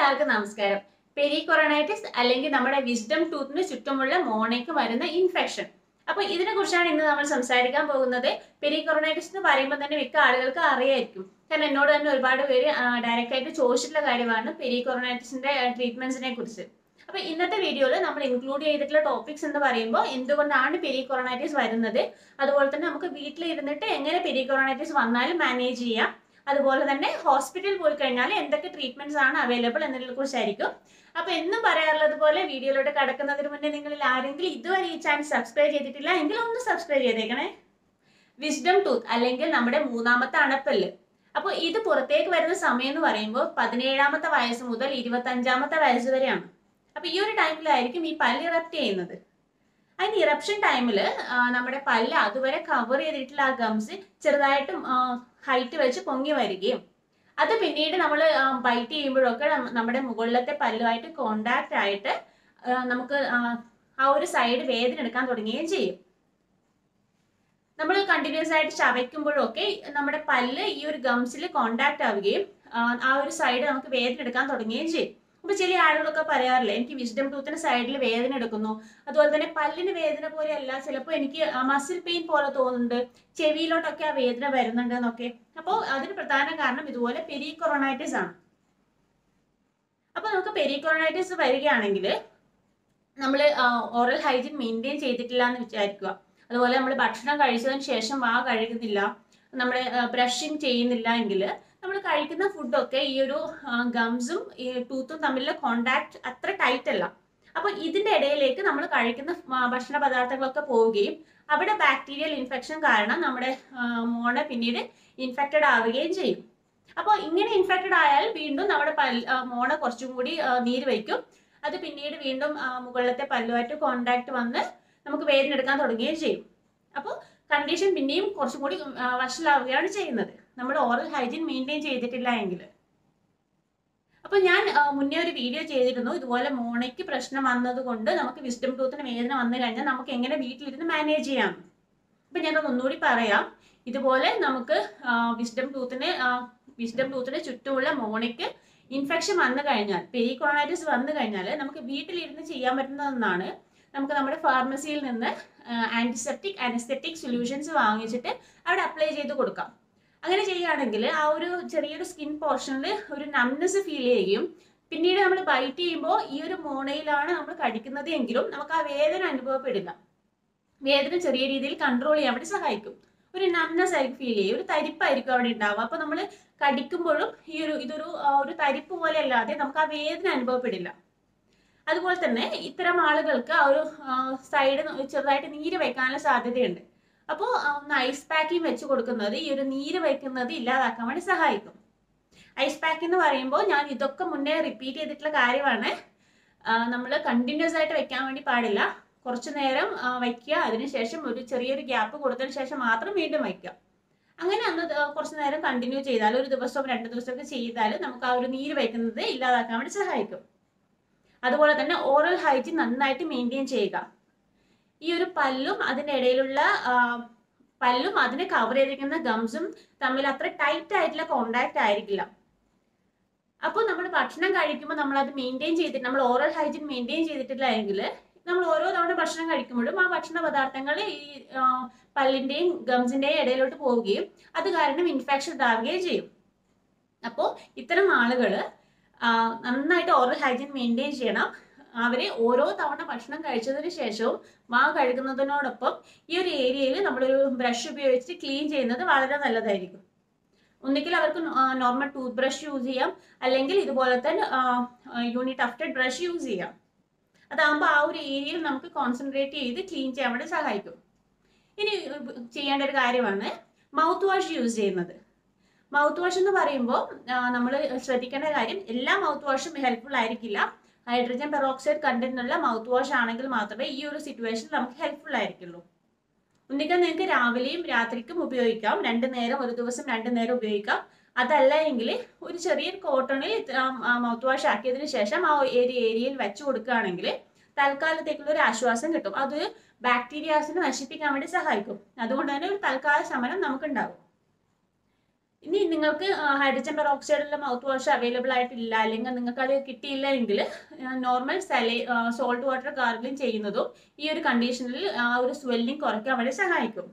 എല്ലാവർക്കും നമസ്കാരം പെരികൊറോണൈറ്റിസ് അല്ലെങ്കിൽ നമ്മുടെ വിസ്ഡം ടൂത്തിന് ചുറ്റുമുള്ള മോണയ്ക്ക് വരുന്ന ഇൻഫെക്ഷൻ അപ്പൊ ഇതിനെ കുറിച്ചാണ് ഇന്ന് നമ്മൾ സംസാരിക്കാൻ പോകുന്നത് പെരികൊറോണൈറ്റിസ് എന്ന് പറയുമ്പോൾ തന്നെ മിക്ക ആളുകൾക്ക് അറിയായിരിക്കും കാരണം എന്നോട് തന്നെ ഒരുപാട് പേര് ഡയറക്റ്റ് ആയിട്ട് ചോദിച്ചിട്ടുള്ള കാര്യമാണ് പെരികൊറോണൈറ്റിസിന്റെ ട്രീറ്റ്മെന്റ്സിനെ കുറിച്ച് അപ്പൊ ഇന്നത്തെ വീഡിയോയിൽ നമ്മൾ ഇൻക്ലൂഡ് ചെയ്തിട്ടുള്ള ടോപ്പിക്സ് എന്ന് പറയുമ്പോൾ എന്തുകൊണ്ടാണ് പെരികൊറോണൈറ്റിസ് വരുന്നത് അതുപോലെ തന്നെ നമുക്ക് വീട്ടിൽ ഇരുന്നിട്ട് എങ്ങനെ പെരികൊറോണൈറ്റിസ് വന്നാലും മാനേജ് ചെയ്യാം അതുപോലെ തന്നെ ഹോസ്പിറ്റലിൽ പോയി കഴിഞ്ഞാൽ എന്തൊക്കെ ട്രീറ്റ്മെന്റ്സ് ആണ് അവൈലബിൾ എന്നതിനെ കുറിച്ചായിരിക്കും അപ്പൊ എന്നും പറയാറുള്ളത് പോലെ വീഡിയോയിലോട്ട് കടക്കുന്നതിന് മുന്നേ നിങ്ങളിൽ ആരെങ്കിലും ഇതുവരെ ഈ ചാനൽ സബ്സ്ക്രൈബ് ചെയ്തിട്ടില്ല എങ്കിൽ ഒന്ന് സബ്സ്ക്രൈബ് ചെയ്തേക്കണേ വിസ്ഡം ടൂത്ത് അല്ലെങ്കിൽ നമ്മുടെ മൂന്നാമത്തെ അണപ്പല്ല് അപ്പോൾ ഇത് പുറത്തേക്ക് വരുന്ന സമയം എന്ന് പറയുമ്പോൾ പതിനേഴാമത്തെ വയസ്സ് മുതൽ ഇരുപത്തി അഞ്ചാമത്തെ വയസ്സ് വരെയാണ് അപ്പൊ ഈ ഒരു ടൈമിലായിരിക്കും ഈ പല്ല് ഇറപ്റ്റ് ചെയ്യുന്നത് അതിന് ഇറപ്ഷൻ ടൈമിൽ നമ്മുടെ പല്ല് അതുവരെ കവർ ചെയ്തിട്ടുള്ള ആ ഗംസ് ചെറുതായിട്ടും ഹൈറ്റ് വെച്ച് പൊങ്ങി വരികയും അത് പിന്നീട് നമ്മൾ ബൈറ്റ് ചെയ്യുമ്പോഴൊക്കെ നമ്മ- നമ്മുടെ മുകളിലത്തെ പല്ലുമായിട്ട് കോണ്ടാക്ട് ആയിട്ട് ആ, നമുക്ക് ആ, ആ ഒരു സൈഡ് വേദന എടുക്കാൻ തുടങ്ങുകയും ചെയ്യും നമ്മൾ കണ്ടിന്യൂസ് ആയിട്ട് ചവയ്ക്കുമ്പോഴൊക്കെ നമ്മുടെ പല്ല് ഈ ഒരു ഗംസിൽ കോണ്ടാക്ട് ആവുകയും ആ, ആ ഒരു സൈഡ് നമുക്ക് വേദന എടുക്കാൻ തുടങ്ങുകയും ചെയ്യും അപ്പൊ ചില ആളുകളൊക്കെ പറയാറില്ല എനിക്ക് വിസ്ഡം ടൂത്തിന് സൈഡിൽ വേദന എടുക്കുന്നു അതുപോലെ തന്നെ പല്ലിന് വേദന പോലെയല്ല ചിലപ്പോൾ എനിക്ക് മസിൽ പെയിൻ പോലെ തോന്നുന്നുണ്ട് ചെവിയിലോട്ടൊക്കെ ആ വേദന വരുന്നുണ്ട് എന്നൊക്കെ അപ്പോൾ അതിന് പ്രധാന കാരണം ഇതുപോലെ പെരികൊറോണൈറ്റിസ് ആണ് അപ്പൊ നമുക്ക് പെരികൊറോണൈറ്റിസ് വരികയാണെങ്കിൽ നമ്മൾ ഓറൽ ഹൈജീൻ മെയിൻറ്റെയിൻ ചെയ്തിട്ടില്ല എന്ന് വിചാരിക്കുക അതുപോലെ നമ്മൾ ഭക്ഷണം കഴിച്ചതിന് ശേഷം വാ കഴുകുന്നില്ല നമ്മൾ ബ്രഷിങ് ചെയ്യുന്നില്ല എങ്കിൽ നമ്മൾ കഴിക്കുന്ന ഫുഡൊക്കെ ഈ ഒരു ഗംസും ഈ ടൂത്തും തമ്മിലുള്ള കോണ്ടാക്ട് അത്ര ടൈറ്റ് അല്ല അപ്പൊ ഇതിന്റെ ഇടയിലേക്ക് നമ്മൾ കഴിക്കുന്ന ആ, ഭക്ഷണ പദാർത്ഥങ്ങളൊക്കെ പോവുകയും അവിടെ ബാക്ടീരിയൽ ഇൻഫെക്ഷൻ കാരണം നമ്മുടെ ആ, മോണ പിന്നീട് ഇൻഫെക്റ്റഡ് ആവുകയും ചെയ്യും അപ്പോൾ ഇങ്ങനെ ഇൻഫെക്റ്റഡ് ആയാൽ വീണ്ടും നമ്മുടെ പല്ല് ആ, മോണ കുറച്ചും കൂടി ആ, നീര് വയ്ക്കും അത് പിന്നീട് വീണ്ടും ആ, മുകളിലത്തെ പല്ലുമായിട്ട് കോണ്ടാക്ട് വന്ന് നമുക്ക് വേദന എടുക്കാൻ തുടങ്ങുകയും ചെയ്യും അപ്പോൾ കണ്ടീഷൻ പിന്നെയും കുറച്ചും കൂടി ആ, വഷളാവുകയാണ് ചെയ്യുന്നത് നമ്മൾ ഓറൽ ഹൈജീൻ മെയിൻറ്റെയിൻ ചെയ്തിട്ടില്ല എങ്കിൽ അപ്പൊ ഞാൻ ആ, മുന്നേ ഒരു വീഡിയോ ചെയ്തിരുന്നു ഇതുപോലെ മോണയ്ക്ക് പ്രശ്നം വന്നത് കൊണ്ട് നമുക്ക് വിസ്ഡം ടൂത്തിന് വേദന വന്നു കഴിഞ്ഞാൽ നമുക്ക് എങ്ങനെ വീട്ടിലിരുന്ന് മാനേജ് ചെയ്യാം അപ്പൊ ഞാനത് ഒന്നുകൂടി പറയാം ഇതുപോലെ നമുക്ക് വിസ്ഡം ടൂത്തിന് വിസ്ഡം ടൂത്തിന് ചുറ്റുമുള്ള മോണയ്ക്ക് ഇൻഫെക്ഷൻ വന്നു കഴിഞ്ഞാൽ പെരിക്കോണൈറ്റിസ് വന്നു കഴിഞ്ഞാൽ നമുക്ക് വീട്ടിലിരുന്ന് ചെയ്യാൻ പറ്റുന്ന ഒന്നാണ് നമുക്ക് നമ്മുടെ ഫാർമസിയിൽ നിന്ന് ആന്റിസെപ്റ്റിക് അനസ്തെറ്റിക് സൊല്യൂഷൻസ് വാങ്ങിച്ചിട്ട് അവിടെ അപ്ലൈ ചെയ്ത് കൊടുക്കാം അങ്ങനെ ചെയ്യുകയാണെങ്കിൽ ആ ഒരു ചെറിയൊരു സ്കിൻ പോർഷനിൽ ഒരു നംനെസ് ഫീൽ ചെയ്യുകയും പിന്നീട് നമ്മൾ ബൈറ്റ് ചെയ്യുമ്പോൾ ഈ ഒരു മോണയിലാണ് നമ്മൾ കടിക്കുന്നത് എങ്കിലും നമുക്ക് ആ വേദന അനുഭവപ്പെടില്ല വേദന ചെറിയ രീതിയിൽ കൺട്രോൾ ചെയ്യാൻ വേണ്ടി സഹായിക്കും ഒരു നംനെസ് ആയിരിക്കും ഫീൽ ചെയ്യും ഒരു തരിപ്പായിരിക്കും അവിടെ ഉണ്ടാവുക അപ്പൊ നമ്മൾ കടിക്കുമ്പോഴും ഈ ഒരു ഇതൊരു ആ, ഒരു തരിപ്പ് പോലെ അല്ലാതെ നമുക്ക് ആ വേദന അനുഭവപ്പെടില്ല അതുപോലെ തന്നെ ഇത്തരം ആളുകൾക്ക് ആ ഒരു സൈഡ് ചെറുതായിട്ട് നീര് വെക്കാനുള്ള സാധ്യതയുണ്ട് അപ്പോൾ ഒന്ന് ഐസ് പാക്കിങ് വെച്ച് കൊടുക്കുന്നത് ഈ ഒരു നീര് വെക്കുന്നത് ഇല്ലാതാക്കാൻ വേണ്ടി സഹായിക്കും ഐസ് പാക്ക് എന്ന് പറയുമ്പോൾ ഞാൻ ഇതൊക്കെ മുന്നേ റിപ്പീറ്റ് ചെയ്തിട്ടുള്ള കാര്യമാണ് നമ്മൾ കണ്ടിന്യൂസ് ആയിട്ട് വെക്കാൻ വേണ്ടി പാടില്ല കുറച്ചു നേരം ആ, വയ്ക്കുക അതിനുശേഷം ഒരു ചെറിയൊരു ഗ്യാപ്പ് കൊടുത്തതിന് ശേഷം മാത്രം വീണ്ടും വയ്ക്കുക അങ്ങനെ അന്ന് ദ- കുറച്ച് നേരം കണ്ടിന്യൂ ചെയ്താൽ ഒരു ദിവസവും രണ്ട് ദിവസമൊക്കെ ചെയ്താൽ നമുക്ക് ആ ഒരു നീര് വയ്ക്കുന്നത് ഇല്ലാതാക്കാൻ വേണ്ടി സഹായിക്കും അതുപോലെ തന്നെ ഓറൽ ഹൈജീൻ നന്നായിട്ട് മെയിൻറ്റെയിൻ ചെയ്യുക ഈ ഒരു പല്ലും അതിൻ്റെ ഇടയിലുള്ള ആ, പല്ലും അതിനെ കവർ ചെയ്തിരിക്കുന്ന ഗംസും തമ്മിൽ അത്ര ടൈറ്റ് ആയിട്ടുള്ള കോണ്ടാക്ട് ആയിരിക്കില്ല അപ്പോൾ നമ്മൾ ഭക്ഷണം കഴിക്കുമ്പോൾ നമ്മൾ അത് മെയിൻറ്റെയിൻ ചെയ്തിട്ട് നമ്മൾ ഓറൽ ഹൈജീൻ മെയിൻറ്റെയിൻ ചെയ്തിട്ടില്ല എങ്കിൽ നമ്മൾ ഓരോ തവണ ഭക്ഷണം കഴിക്കുമ്പോഴും ആ ഭക്ഷണ പദാർത്ഥങ്ങൾ ഈ ആ, പല്ലിന്റെയും ഗംസിന്റെയും ഇടയിലോട്ട് പോവുകയും അത് കാരണം ഇൻഫെക്ഷൻ ഉണ്ടാവുകയും ചെയ്യും അപ്പോൾ ഇത്തരം ആളുകൾ നന്നായിട്ട് ഓറൽ ഹൈജീൻ മെയിൻറ്റെയിൻ ചെയ്യണം അവരെ ഓരോ തവണ ഭക്ഷണം കഴിച്ചതിന് ശേഷവും വാ കഴുകുന്നതിനോടൊപ്പം ഈ ഒരു ഏരിയയിൽ നമ്മളൊരു ബ്രഷ് ഉപയോഗിച്ച് ക്ലീൻ ചെയ്യുന്നത് വളരെ നല്ലതായിരിക്കും ഒന്നുകിൽ അവർക്ക് നോർമൽ ടൂത്ത് ബ്രഷ് യൂസ് ചെയ്യാം അല്ലെങ്കിൽ ഇതുപോലത്തെ യൂണിറ്റ് ടഫ്റ്റഡ് ബ്രഷ് യൂസ് ചെയ്യാം അതാകുമ്പോൾ ആ ഒരു ഏരിയയിൽ നമുക്ക് കോൺസെൻട്രേറ്റ് ചെയ്ത് ക്ലീൻ ചെയ്യാൻ വേണ്ടി സഹായിക്കും ഇനി ഉം, ചെയ്യേണ്ട ഒരു കാര്യമാണ് മൗത്ത് വാഷ് യൂസ് ചെയ്യുന്നത് മൗത്ത് വാഷ് എന്ന് പറയുമ്പോൾ നമ്മൾ ശ്രദ്ധിക്കേണ്ട കാര്യം എല്ലാ മൗത്ത് വാഷും ഹെൽപ്ഫുൾ ആയിരിക്കില്ല ഹൈഡ്രജൻ പെറോക്സൈഡ് കണ്ടന്റ് ഉള്ള മൗത്ത് വാഷ് ആണെങ്കിൽ മാത്രമേ ഈ ഒരു സിറ്റുവേഷൻ നമുക്ക് ഹെൽപ്ഫുൾ ആയിരിക്കുള്ളൂ ഒന്നുകിൽ നിങ്ങൾക്ക് രാവിലെയും രാത്രിക്കും ഉപയോഗിക്കാം രണ്ട് നേരം ഒരു ദിവസം രണ്ട് നേരം ഉപയോഗിക്കാം അതല്ല എങ്കിൽ ഒരു ചെറിയൊരു കോട്ടണിൽ മൗത്ത് വാഷ് ആക്കിയതിന് ശേഷം ആ ഒരു ഏരിയയിൽ വെച്ച് കൊടുക്കുകയാണെങ്കിൽ തൽക്കാലത്തേക്കുള്ള ഒരു ആശ്വാസം കിട്ടും അത് ബാക്ടീരിയാസിനെ നശിപ്പിക്കാൻ വേണ്ടി സഹായിക്കും അതുകൊണ്ട് തന്നെ ഒരു തൽക്കാല ശമനം നമുക്കുണ്ടാകും ഇനി നിങ്ങൾക്ക് ഹൈഡ്രജൻ പെറോക്സൈഡുള്ള മൗത്ത് വാഷ് അവൈലബിൾ ആയിട്ടില്ല അല്ലെങ്കിൽ നിങ്ങൾക്ക് അത് കിട്ടിയില്ല എങ്കിൽ നോർമൽ സലൈ സോൾട്ട് വാട്ടർ ഗാർഗിളിങ് ചെയ്യുന്നതും ഈ ഒരു കണ്ടീഷനിൽ ആ ഒരു സ്വെല്ലിംഗ് കുറയ്ക്കാൻ വേണ്ടി സഹായിക്കും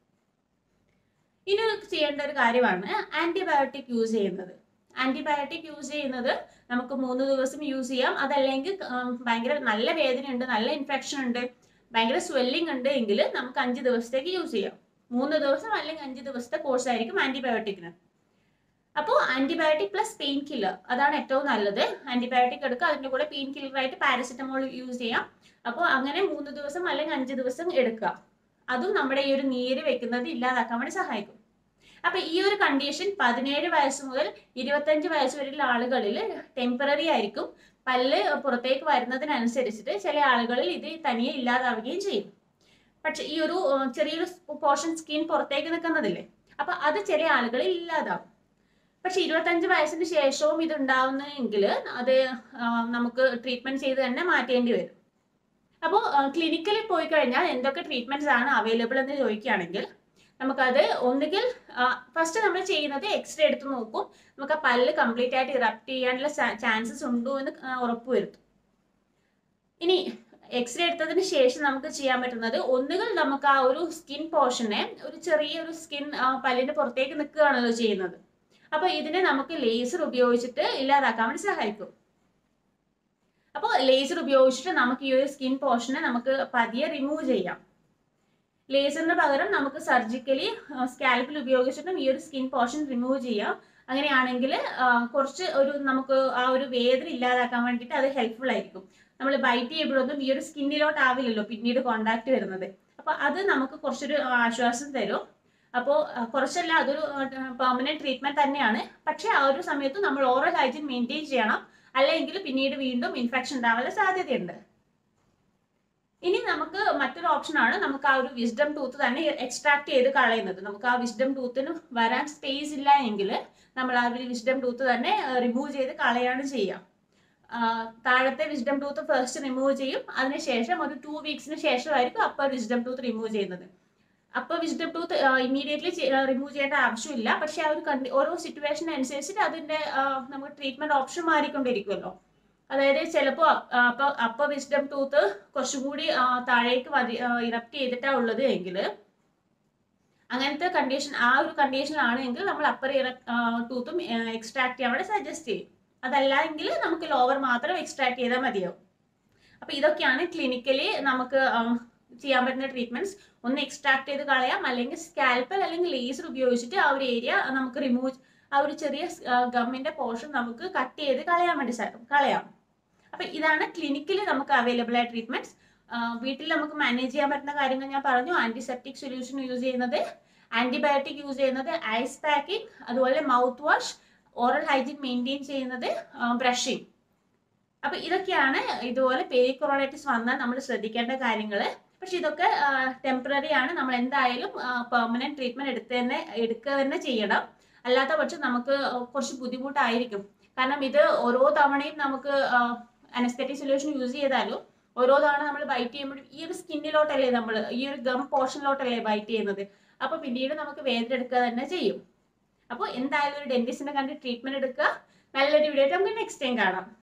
ഇനി ചെയ്യേണ്ട ഒരു കാര്യമാണ് ആന്റിബയോട്ടിക് യൂസ് ചെയ്യുന്നത് ആന്റിബയോട്ടിക് യൂസ് ചെയ്യുന്നത് നമുക്ക് മൂന്ന് ദിവസം യൂസ് ചെയ്യാം അതല്ലെങ്കിൽ ഉം, ഭയങ്കര നല്ല വേദനയുണ്ട് നല്ല ഇൻഫെക്ഷൻ ഉണ്ട് ഭയങ്കര സ്വെല്ലിംഗ് ഉണ്ട് എങ്കിൽ നമുക്ക് അഞ്ച് ദിവസത്തേക്ക് യൂസ് ചെയ്യാം മൂന്ന് ദിവസം അല്ലെങ്കിൽ അഞ്ച് ദിവസത്തെ കോഴ്സ് ആയിരിക്കും ആന്റിബയോട്ടിക്കിന് അപ്പോൾ ആന്റിബയോട്ടിക് പ്ലസ് പെയിൻ കില്ലർ അതാണ് ഏറ്റവും നല്ലത് ആന്റിബയോട്ടിക് എടുക്കുക അതിന്റെ കൂടെ പെയിൻ കില്ലർ ആയിട്ട് പാരസിറ്റമോൾ യൂസ് ചെയ്യാം അപ്പോൾ അങ്ങനെ മൂന്ന് ദിവസം അല്ലെങ്കിൽ അഞ്ച് ദിവസം എടുക്കുക അതും നമ്മുടെ ഈ ഒരു നീര് വെക്കുന്നത് ഇല്ലാതാക്കാൻ വേണ്ടി സഹായിക്കും അപ്പൊ ഈ ഒരു കണ്ടീഷൻ പതിനേഴ് വയസ്സ് മുതൽ ഇരുപത്തഞ്ച് വയസ്സ് വരെയുള്ള ആളുകളിൽ ടെമ്പററി ആയിരിക്കും പല്ല് പുറത്തേക്ക് വരുന്നതിനനുസരിച്ചിട്ട് ചില ആളുകളിൽ ഇത് തനിയെ ഇല്ലാതാവുകയും ചെയ്യും പക്ഷെ ഈ ഒരു ഏർ, ചെറിയൊരു പോർഷൻ സ്കിൻ പുറത്തേക്ക് നിൽക്കുന്നതില്ലേ അപ്പൊ അത് ചില ആളുകളിൽ ഇല്ലാതാവും പക്ഷെ ഇരുപത്തഞ്ച് വയസ്സിന് ശേഷവും ഇത് ഉണ്ടാവുന്നെങ്കിൽ അത് ആ, നമുക്ക് ട്രീറ്റ്മെന്റ് ചെയ്ത് തന്നെ മാറ്റേണ്ടി വരും അപ്പോൾ ക്ലിനിക്കലിൽ പോയി കഴിഞ്ഞാൽ എന്തൊക്കെ ട്രീറ്റ്മെന്റ്സ് ആണ് അവൈലബിൾ എന്ന് ചോദിക്കുകയാണെങ്കിൽ നമുക്കത് ഒന്നുകിൽ ഫസ്റ്റ് നമ്മൾ ചെയ്യുന്നത് എക്സ്റേ എടുത്ത് നോക്കും നമുക്ക് ആ പല്ല് കംപ്ലീറ്റ് ആയിട്ട് ഇറപ്റ്റ് ചെയ്യാനുള്ള ചാൻസസ് ഉണ്ടോ എന്ന് ആ, ഉറപ്പുവരുത്തും ഇനി എക്സ്റേ എടുത്തതിന് ശേഷം നമുക്ക് ചെയ്യാൻ പറ്റുന്നത് ഒന്നുകിൽ നമുക്ക് ആ ഒരു സ്കിൻ പോർഷനെ ഒരു ചെറിയൊരു സ്കിൻ പല്ലിന്റെ പുറത്തേക്ക് നിൽക്കുകയാണല്ലോ ചെയ്യുന്നത് അപ്പൊ ഇതിനെ നമുക്ക് ലേസർ ഉപയോഗിച്ചിട്ട് ഇല്ലാതാക്കാൻ വേണ്ടി സഹായിക്കും അപ്പോൾ ലേസർ ഉപയോഗിച്ചിട്ട് നമുക്ക് ഈ ഒരു സ്കിൻ പോർഷനെ നമുക്ക് പതിയെ റിമൂവ് ചെയ്യാം ലേസറിന് പകരം നമുക്ക് സർജിക്കലി സ്കാൽപ്പിൽ ഉപയോഗിച്ചിട്ടും ഈ ഒരു സ്കിൻ പോർഷൻ റിമൂവ് ചെയ്യാം അങ്ങനെയാണെങ്കിൽ കുറച്ച് ഒരു നമുക്ക് ആ ഒരു വേദന ഇല്ലാതാക്കാൻ വേണ്ടിയിട്ട് അത് ഹെൽപ്ഫുൾ ആയിരിക്കും നമ്മൾ ബൈറ്റ് ചെയ്യുമ്പോഴൊന്നും ഈ ഒരു സ്കിന്നിലോട്ട് ആവില്ലല്ലോ പിന്നീട് കോണ്ടാക്ട് വരുന്നത് അപ്പൊ അത് നമുക്ക് കുറച്ചൊരു ആശ്വാസം തരും അപ്പോൾ കുറച്ചല്ല അതൊരു പെർമനന്റ് ട്രീറ്റ്മെന്റ് തന്നെയാണ് പക്ഷെ ആ ഒരു സമയത്ത് നമ്മൾ ഓറൽ ഹൈജീൻ മെയിൻറ്റെയിൻ ചെയ്യണം അല്ലെങ്കിൽ പിന്നീട് വീണ്ടും ഇൻഫെക്ഷൻ ഉണ്ടാവാനുള്ള സാധ്യതയുണ്ട് ഇനി നമുക്ക് മറ്റൊരു ഓപ്ഷൻ ആണ് നമുക്ക് ആ ഒരു വിസ്ഡം ടൂത്ത് തന്നെ എക്സ്ട്രാക്ട് ചെയ്ത് കളയുന്നത് നമുക്ക് ആ വിസ്ഡം ടൂത്തിന് വരാൻ സ്പേസ് ഇല്ല എങ്കിൽ നമ്മൾ ആ ഒരു വിസ്ഡം ടൂത്ത് തന്നെ റിമൂവ് ചെയ്ത് കളയാണ് ചെയ്യുക ആ, താഴത്തെ വിസ്ഡം ടൂത്ത് ഫസ്റ്റ് റിമൂവ് ചെയ്യും അതിനുശേഷം ഒരു ടു വീക്സിന് ശേഷമായിരിക്കും അപ്പർ വിസ്ഡം ടൂത്ത് റിമൂവ് ചെയ്യുന്നത് അപ്പോൾ വിസ്ഡം ടൂത്ത് ഇമ്മീഡിയറ്റ്ലി റിമൂവ് ചെയ്യേണ്ട ആവശ്യമില്ല പക്ഷെ ആ ഒരു കണ്ടി ഓരോ സിറ്റുവേഷൻ അനുസരിച്ചിട്ട് അതിന്റെ ആ, നമുക്ക് ട്രീറ്റ്മെന്റ് ഓപ്ഷൻ മാറിക്കൊണ്ടിരിക്കുമല്ലോ അതായത് ചിലപ്പോൾ അപ്പോൾ അപ്പർ വിസ്ഡം ടൂത്ത് കുറച്ചും കൂടി ആ, താഴേക്ക് ഇറപ്റ്റ് ചെയ്തിട്ടാണ് ഉള്ളത് എങ്കിൽ അങ്ങനത്തെ കണ്ടീഷൻ ആ ഒരു കണ്ടീഷനിലാണ് എങ്കിൽ നമ്മൾ അപ്പർ ടൂത്തും എക്സ്ട്രാക്ട് ചെയ്യാൻ വേണ്ടി സജസ്റ്റ് ചെയ്യും അതല്ല എങ്കിൽ നമുക്ക് ലോവർ മാത്രം എക്സ്ട്രാക്ട് ചെയ്താൽ മതിയാവും അപ്പൊ ഇതൊക്കെയാണ് ക്ലിനിക്കലി നമുക്ക് ആം, ചെയ്യാൻ പറ്റുന്ന ട്രീറ്റ്മെന്റ്സ് ഒന്ന് എക്സ്ട്രാക്ട് ചെയ്ത് കളയാം അല്ലെങ്കിൽ സ്കാൽപ്പൽ അല്ലെങ്കിൽ ലേസർ ഉപയോഗിച്ചിട്ട് ആ ഒരു ഏരിയ നമുക്ക് റിമൂവ് ആ ഒരു ചെറിയ ഗമ്മിന്റെ പോർഷൻ നമുക്ക് കട്ട് ചെയ്ത് കളയാൻ വേണ്ടി സാ- കളയാം അപ്പൊ ഇതാണ് ക്ലിനിക്കലി നമുക്ക് അവൈലബിൾ ആയ ട്രീറ്റ്മെന്റ്സ് വീട്ടിൽ നമുക്ക് മാനേജ് ചെയ്യാൻ പറ്റുന്ന കാര്യങ്ങൾ ഞാൻ പറഞ്ഞു ആന്റിസെപ്റ്റിക് സൊല്യൂഷൻ യൂസ് ചെയ്യുന്നത് ആന്റിബയോട്ടിക് യൂസ് ചെയ്യുന്നത് ഐസ് പാക്കിംഗ് അതുപോലെ mouth wash oral hygiene maintain ചെയ്യുന്നത് ബ്രഷിംഗ് അപ്പൊ ഇതൊക്കെയാണ് ഇതുപോലെ പേരിക്കൊറോണൈറ്റിസ് വന്നാൽ നമ്മൾ ശ്രദ്ധിക്കേണ്ട കാര്യങ്ങൾ പക്ഷെ ഇതൊക്കെ ടെമ്പററി ആണ് നമ്മൾ എന്തായാലും പെർമനന്റ് ട്രീറ്റ്മെന്റ് എടുത്ത് തന്നെ എടുക്കുക തന്നെ ചെയ്യണം അല്ലാത്ത പക്ഷം നമുക്ക് കുറച്ച് ബുദ്ധിമുട്ടായിരിക്കും കാരണം ഇത് ഓരോ തവണയും നമുക്ക് അനസ്തെറ്റിക് സൊല്യൂഷൻ യൂസ് ചെയ്താലും ഓരോ തവണ നമ്മൾ ബൈറ്റ് ചെയ്യുമ്പോഴും ഈ ഒരു സ്കിന്നിലോട്ടല്ലേ നമ്മൾ ഈ ഒരു ഗം പോർഷനിലോട്ടല്ലേ ബൈറ്റ് ചെയ്യുന്നത് അപ്പൊ പിന്നീട് നമുക്ക് വേദന എടുക്കുക തന്നെ ചെയ്യും അപ്പോൾ എന്തായാലും ഒരു ഡെന്റിസ്റ്റിനെ കണ്ട് ട്രീറ്റ്മെന്റ് എടുക്കുക നല്ലൊരു വീഡിയോ ആയിട്ട് നമുക്ക് നെക്സ്റ്റ് ടൈം കാണാം